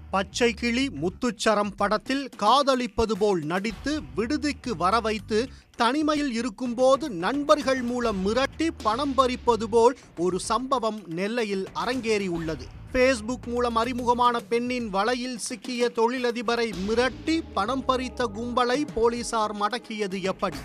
பச்சை கிளி முத்துச்சரம் படத்தில் காதலிப்பது போல் நடித்து விடுதிக்கு வர வைத்து தனிமையில் இருக்கும்போது நண்பர்கள் மூலம் மிரட்டி பணம் பறிப்பது போல் ஒரு சம்பவம் நெல்லையில் அரங்கேறி உள்ளது ஃபேஸ்புக் மூலம் அறிமுகமான பெண்ணின் வலையில் சிக்கிய தொழிலதிபரை மிரட்டி பணம் பறித்த கும்பலை போலீசார் மடக்கியது எப்படி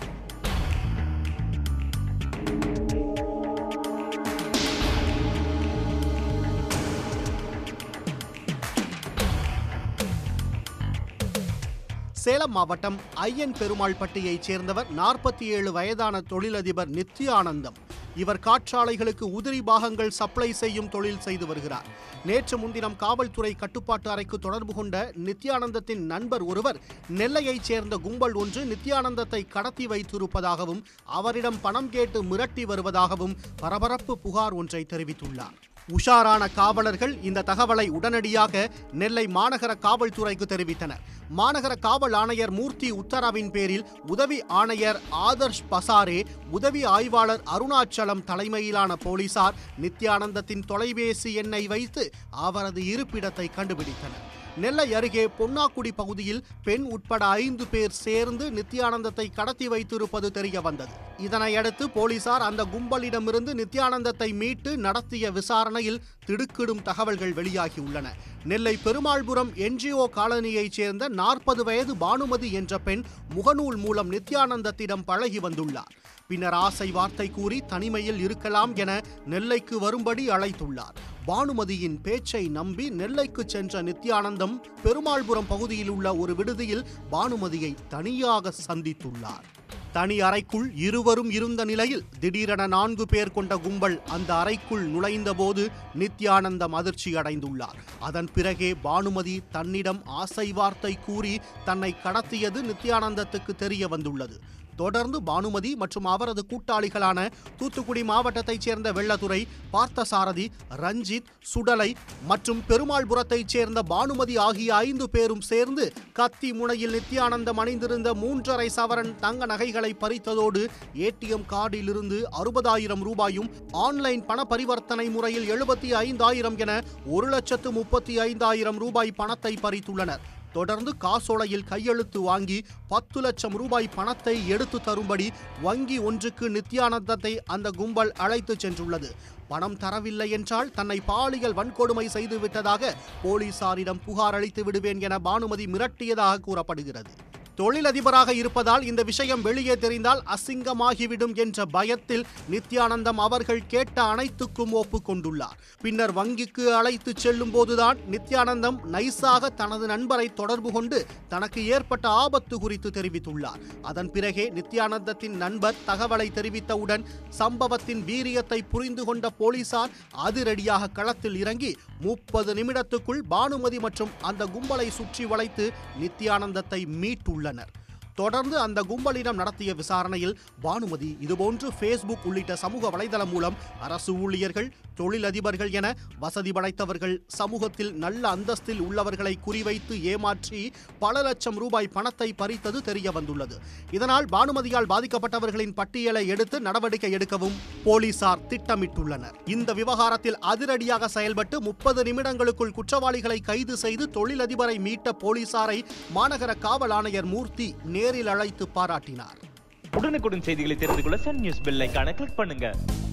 சேலம் மாவட்டம் ஐயன் பெருமாள்பட்டியைச் சேர்ந்தவர் நாற்பத்தி ஏழு வயதான தொழிலதிபர் நித்யானந்தம் இவர் காற்றாலைகளுக்கு உதிரி பாகங்கள் சப்ளை செய்யும் தொழில் செய்து வருகிறார் நேற்று முன்தினம் காவல்துறை கட்டுப்பாட்டு அறைக்கு தொடர்பு கொண்ட நித்யானந்தத்தின் நண்பர் ஒருவர் நெல்லையைச் சேர்ந்த கும்பல் ஒன்று நித்யானந்தத்தை கடத்தி வைத்திருப்பதாகவும் அவரிடம் பணம் கேட்டு மிரட்டி வருவதாகவும் பரபரப்பு புகார் ஒன்றை தெரிவித்துள்ளார் உஷாரான காவலர்கள் இந்த தகவலை உடனடியாக நெல்லை மாநகர காவல்துறைக்கு தெரிவித்தனர் மாநகர காவல் ஆணையர் மூர்த்தி உத்தரவின் பேரில் உதவி ஆணையர் ஆதர்ஷ் பசாரே உதவி ஆய்வாளர் அருணாச்சலம் தலைமையிலான போலீசார் நித்யானந்தத்தின் தொலைபேசி எண்ணை வைத்து அவரது இருப்பிடத்தை கண்டுபிடித்தனர் நெல்லை அருகே பொன்னாக்குடி பகுதியில் பெண் உட்பட ஐந்து பேர் சேர்ந்து நித்யானந்தத்தை கடத்தி வைத்திருப்பது தெரிய வந்தது இதனையடுத்து போலீசார் அந்த கும்பலிடமிருந்து நித்யானந்தத்தை மீட்டு நடத்திய விசாரணையில் திடுக்கிடும் தகவல்கள் வெளியாகியுள்ளன நெல்லை பெருமாள்புரம் என்ஜிஓ காலனியைச் சேர்ந்த நாற்பது வயது பானுமதி என்ற பெண் முகநூல் மூலம் நித்யானந்தத்திடம் பழகி வந்துள்ளார் பின்னர் ஆசை வார்த்தை கூறி தனிமையில் இருக்கலாம் என நெல்லைக்கு வரும்படி அழைத்துள்ளார் பானுமதியின் பேச்சை நம்பி நெல்லைக்கு சென்ற நித்யானந்தம் பெருமாள்புரம் பகுதியில் உள்ள ஒரு விடுதியில் பானுமதியை தனியாக சந்தித்துள்ளார் தனி அறைக்குள் இருவரும் இருந்த நிலையில் திடீரென நான்கு பேர் கொண்ட கும்பல் அந்த அறைக்குள் நுழைந்தபோது நித்யானந்தம் அதிர்ச்சி அடைந்துள்ளார் அதன் பிறகே பானுமதி தன்னிடம் ஆசை வார்த்தை கூறி தன்னை கடத்தியது நித்யானந்தத்துக்கு தெரிய வந்துள்ளது தொடர்ந்து பானுமதி மற்றும் அவரது கூட்டாளிகளான தூத்துக்குடி மாவட்டத்தைச் சேர்ந்த வெள்ளத்துறை பார்த்தசாரதி ரஞ்சித் சுடலை மற்றும் பெருமாள்புரத்தைச் சேர்ந்த பானுமதி ஆகிய ஐந்து பேரும் சேர்ந்து கத்தி முனையில் நித்யானந்தம் அணிந்திருந்த மூன்றரை சவரன் தங்க நகைகளை பறித்ததோடு ஏடிஎம் கார்டிலிருந்து அறுபதாயிரம் ரூபாயும் ஆன்லைன் பண பரிவர்த்தனை முறையில் எழுபத்தி ஐந்தாயிரம் என ஒரு லட்சத்து முப்பத்தி ஐந்தாயிரம் ரூபாய் பணத்தை பறித்துள்ளனர் தொடர்ந்து காசோலையில் கையெழுத்து வாங்கி பத்து லட்சம் ரூபாய் பணத்தை எடுத்து தரும்படி வங்கி ஒன்றுக்கு நித்யானந்தத்தை அந்த கும்பல் அழைத்து சென்றுள்ளது பணம் தரவில்லை என்றால் தன்னை பாலியல் வன்கொடுமை செய்து விட்டதாக போலீசாரிடம் புகார் அளித்து விடுவேன் என பானுமதி மிரட்டியதாக கூறப்படுகிறது தொழிலதிபராக இருப்பதால் இந்த விஷயம் வெளியே தெரிந்தால் அசிங்கமாகிவிடும் என்ற பயத்தில் நித்யானந்தம் அவர்கள் கேட்ட அனைத்துக்கும் ஒப்புக்கொண்டுள்ளார் பின்னர் வங்கிக்கு அழைத்து செல்லும் போதுதான் நித்யானந்தம் நைஸாக தனது நண்பரை தொடர்பு கொண்டு தனக்கு ஏற்பட்ட ஆபத்து குறித்து தெரிவித்துள்ளார் அதன் பிறகே நித்யானந்தத்தின் நண்பர் தகவலை தெரிவித்தவுடன் சம்பவத்தின் வீரியத்தை புரிந்து கொண்ட போலீசார் அதிரடியாக களத்தில் இறங்கி முப்பது நிமிடத்துக்குள் பானுமதி மற்றும் அந்த கும்பலை சுற்றி வளைத்து நித்யானந்தத்தை மீட்டுள்ளனர் தொடர்ந்து அந்த கும்பலிடம் நடத்திய விசாரணையில் பானுமதி இதுபோன்று ஃபேஸ்புக் உள்ளிட்ட சமூக வலைதளம் மூலம் அரசு ஊழியர்கள் தொழிலதிபர்கள் என வசதி படைத்தவர்கள் சமூகத்தில் நல்ல அந்தஸ்தில் உள்ளவர்களை குறிவைத்து ஏமாற்றி பல லட்சம் ரூபாய் பணத்தை பறித்தது தெரிய வந்துள்ளது இதனால் பானுமதியால் பாதிக்கப்பட்டவர்களின் பட்டியலை எடுத்து நடவடிக்கை எடுக்கவும் போலீசார் திட்டமிட்டுள்ளனர் இந்த விவகாரத்தில் அதிரடியாக செயல்பட்டு முப்பது நிமிடங்களுக்குள் குற்றவாளிகளை கைது செய்து தொழிலதிபரை மீட்ட போலீசாரை மாநகர காவல் ஆணையர் மூர்த்தி நேரில் அழைத்து பாராட்டினார் உடனுக்குடன் செய்திகளை தெரிந்து கொள்ள சன் நியூஸ் பெல் ஐகானை கிளிக் பண்ணுங்க